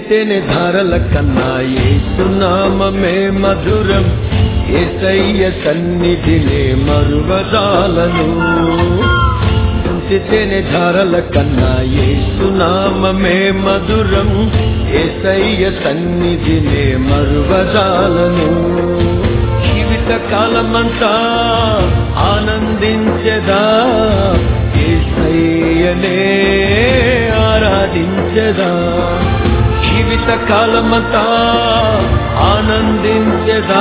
తేనె ధారల కన్నా ఏసునామమే మధురం ఏసయ్య సన్నిధినే మరువదాలను తేనె ధారల కన్నా ఏసునామమే మధురం ఏసయ్య సన్నిధినే మరువదాలను జీవిత కాలమంతా ఆనందించదా ఏసయ్యనే ఆరాధించదా జీవిత కాలమంతా ఆనందించదా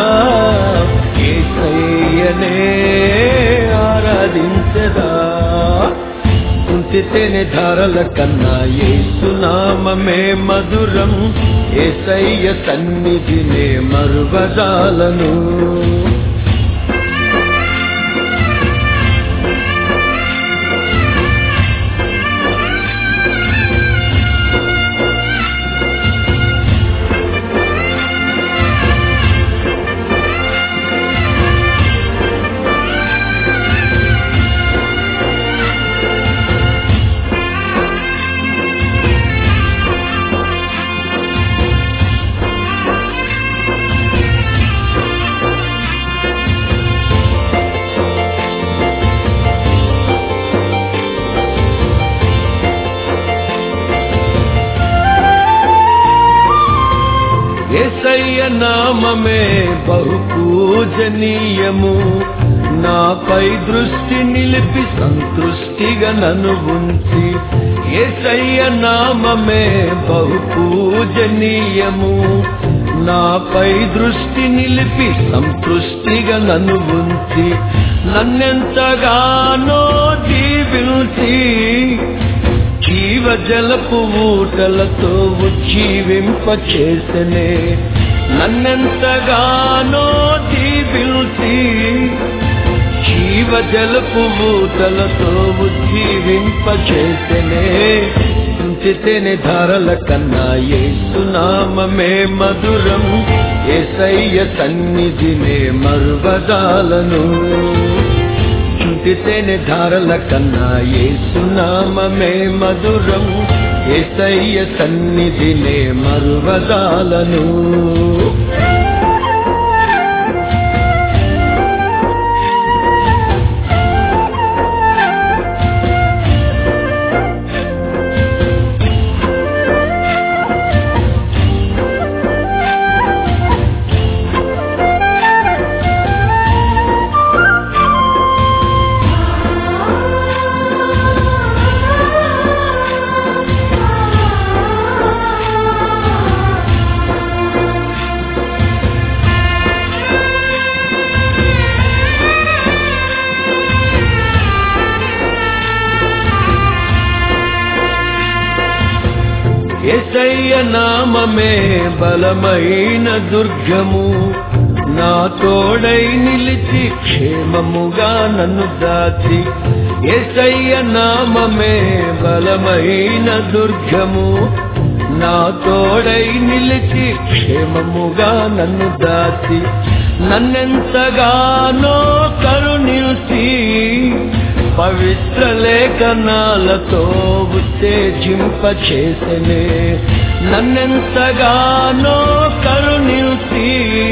ఏసయ్యనే ఆరాధించదా కుంతితేనే ధారల కన్నా ఏసునామమే మధురం ఏసయ్య సన్నిధినే మరువదాలను ఏసయ్య నామమే బహు పూజనీయము నాపై దృష్టి నిలిపి సంతృష్టిగా నన్ను ఉంచి ఏసయ్య నామమే బహు పూజనీయము నాపై దృష్టి నిలిపి సంతృష్టిగా నన్ను ఉంచి నన్నెంతగానో దీవించి జీవజలపు ఊటలతో ఉజ్జీవింప చేసనే నన్నెంతగానో దీవించి జీవజలపు ఊటలతో ఉజ్జీవింప చేసనే ఉంచితేనే ధారల కన్నా ఏసునామమే మధురం ఏసయ్య సన్నిధినే మరువదాలను చుంటితేనే ధారల కన్నా ఏసునామమే మధురం ఏసయ్య సన్నిధినే మరువదాలను ఏసయ్య నామమే బలమైన దుర్గము నా తోడై నిలిచి క్షేమముగా నన్ను దాచి ఏసయ్య నామమే బలమైన దుర్గము నా తోడై నిలిచి క్షేమముగా నన్ను దాచి నన్నెంతగానో కరుణించి పవిత్ర లేఖనాలతో ఉత్తేజింప చేసనే నన్నెంతగానో కరుణించి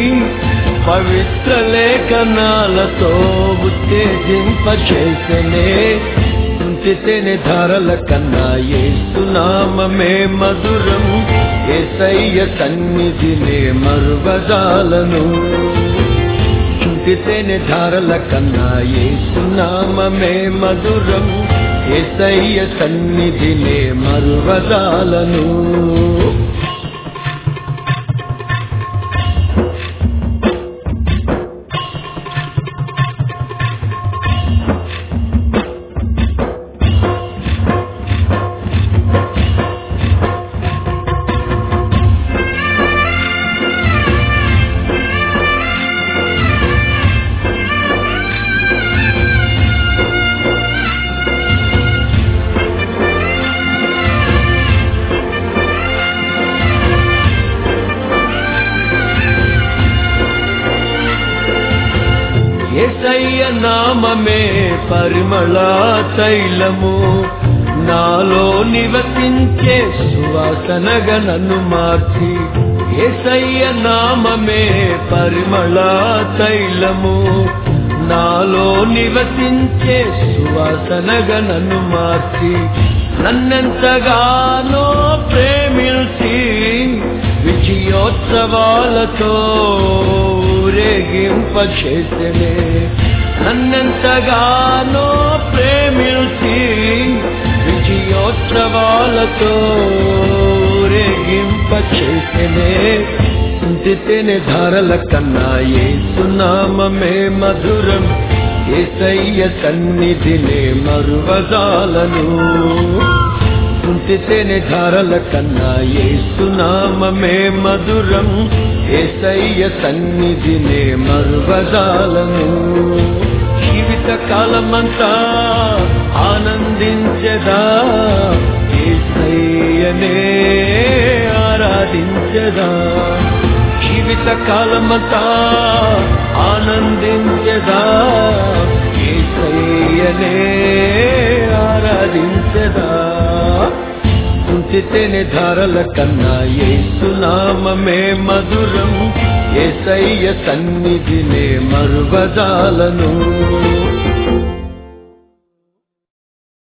పవిత్ర లేఖనాలతో ఉత్తేజింప చేసనే ఉంచితేనే ధారల కన్నా ఏసునామమే మధురం ఏసయ్య సన్నిధినే మరువదాలను చుంటితేనే ధారల కన్నా ఏసునామమే మధురం ఏసయ్య సన్నిధినే మరువదాలను ఏసయ్య నామమే పరిమళ తైలము నాలో నివసించే సువాసనగా నన్ను మార్చి ఏసయ్య నామమే పరిమళ తైలము నాలో నివసించే సువాసనగా నన్ను మార్చి నన్నెంతగానో ప్రేమిల్చి విజయోత్సవాలతో ఊరేగింపచేసనే నన్నెంతగానో ప్రేమిల్చి విజయోత్సవాలతో ఊరేగింపచేసనే ఉంటితేనే ధారల కన్నా ఏసునామమే మధురం ఏసయ్య సన్నిధినే మరువజాలను ఉంటితేనే ధారల కన్నా ఏసునామమే మధురం ఏసయ్య సన్నిధినే మరువజాలను జీవిత కాలమంతా ఆనందించదా ఏసయ్యనే ఆరాధించదా జీవిత కాలమంతా ఆనందించదా ఏసయ్యనే ఆరాధించదా ఉంచితేనే ధారల కన్నా ఏసునామమే మధురం ఏసయ్య సన్నిధినే మరువజాలను